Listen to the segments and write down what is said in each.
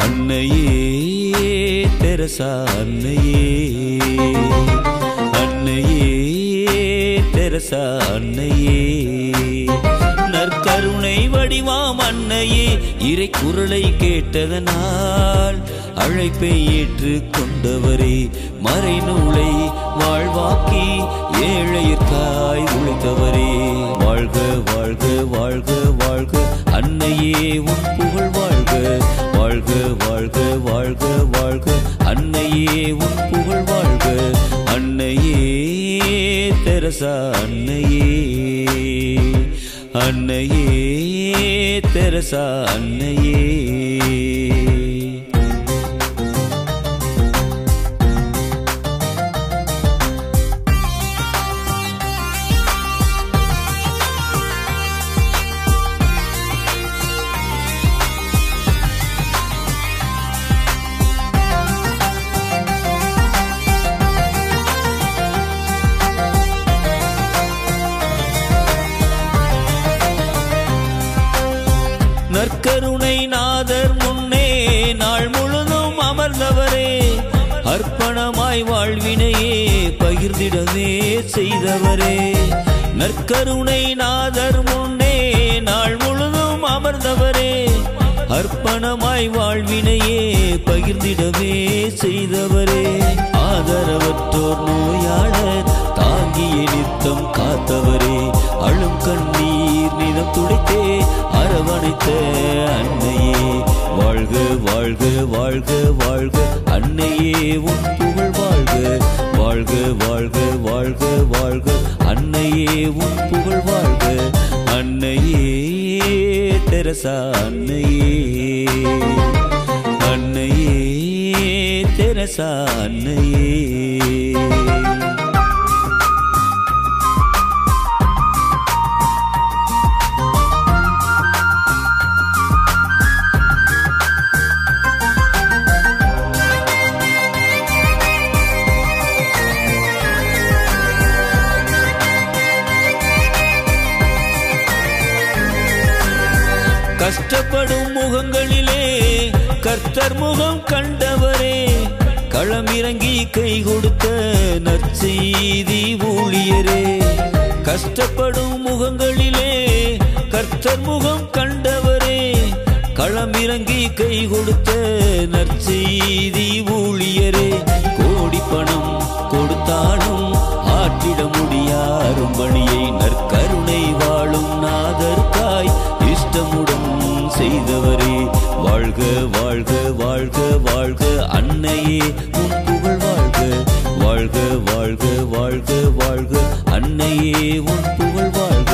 அன்னையே தெரசா அன்னையே அன்னையே தெரசா அன்னையே நற்கருணை வடிவாம் அன்னையே இறை குரலை கேட்டதனால் அழைப்பை ஏற்று கொண்டவரே மறைநூலை வாழ்வாக்கி ஏழையர்க்காய் உழைத்தவரே வாழ்க வாழ்க வாழ்க வாழ்க அன்னையே உன் புகழ் வாழ்க வாழ்க வாழ்க வாழ்க வாழ்க அன்னையே உன் புகழ் வாழ்க அன்னையே தெரசா அன்னையே அன்னையே தெரசா அன்னையே நற்கருணை நாதர் முன்னே நாள் முழுதும் அமர்ந்தவரே அர்ப்பணமாய் வாழ்வினையே பகிர்ந்திடவே செய்தவரே நற்கருணை நாதர் முன்னே நாள் முழுதும் அமர்ந்தவரே அர்ப்பணமாய் வாழ்வினையே பகிர்ந்திடவே செய்தவரே ஆதரவற்றோர் நோயாளர் தாங்கிய நித்தம் காத்தவரே அழும் கண்ணீர் நிதம் துடைத்தே அரவணைத்த அன்னையே வாழ்க வாழ்க வாழ்க வாழ்க அன்னையே உன் புகழ் வாழ்க வாழ்க வாழ்க வாழ்க வாழ்க அன்னையே உன் புகழ் வாழ்க அன்னையே தெரசா அன்னையே அன்னையே தெரசா அன்னையே கஷ்டப்படும் முகங்களிலே கர்த்தர் முகம் கண்டவரே களமிறங்கி கை கொடுத்த நற்செய்தி ஊழியரே கஷ்டப்படும் முகங்களிலே கர்த்தர் முகம் கண்டவரே களமிறங்கி கை கொடுத்த நற்செய்தி ஊழியரே கோடி பணம் கொடுத்தாலும் ஆற்றிட முடியாரும் பணியை நற்கருணை வாழும் நாதர்காய் இஷ்டமுடன் செய்தவரே வாழ்க வாழ்க வாழ்க வாழ்க அன்னையே உன் புகழ் வாழ்க வாழ்க வாழ்க வாழ்க வாழ்க அன்னையே உன் புகழ் வாழ்க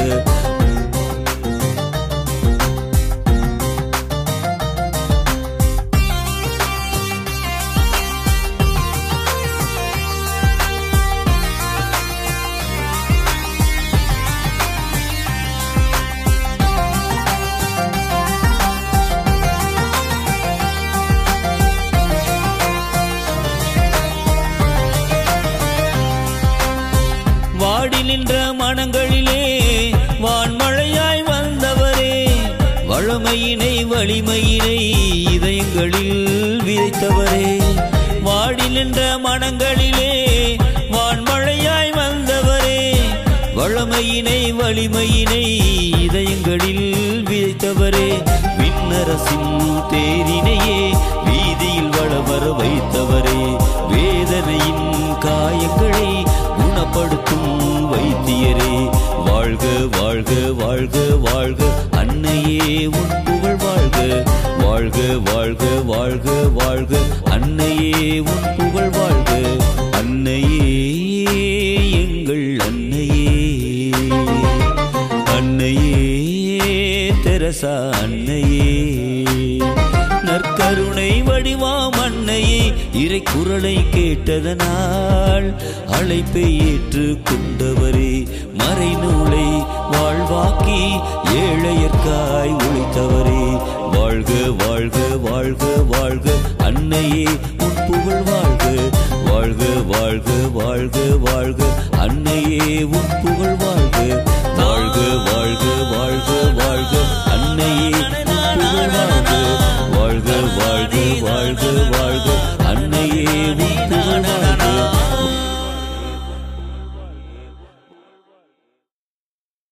வாடி நின்ற மனங்களிலே வான்மழையாய் வந்தவரே வளமையினை வலிமையினை இதயங்களில் விதைத்தவரே வாடி நின்ற மனங்களிலே வான்மழையாய் வந்தவரே வளமையினை வலிமையினை இதயங்களில் விதைத்தவரே விண்ணரசின் தேரினையே வீதியில் வளவர வைத்தவரே வேதனையின் காயங்களை குணப்படுத்தும் வைத்தியரே வாழ்க வாழ்க வாழ்க வாழ்க அன்னையே உன் புகழ் வாழ்க வாழ்க வாழ்க வாழ்க வாழ்க அன்னையே உன் புகழ் வாழ்க அன்னையே எங்கள் அன்னையே அன்னையே தெரசா அன்னையே நற்கருணை வடிவாம் அன்னையே இறை குரலை கேட்டதனால் அழைப்பை ஏற்று கொண்டவரே மறைநூலை வாழ்வாக்கி ஏழையர்க்காய் உழைத்தவரே வாழ்க வாழ்க வாழ்க வாழ்க அன்னையே உன் புகழ் வாழ்க வாழ்க வாழ்க வாழ்க வாழ்க அன்னையே உன் புகழ் வாழ்க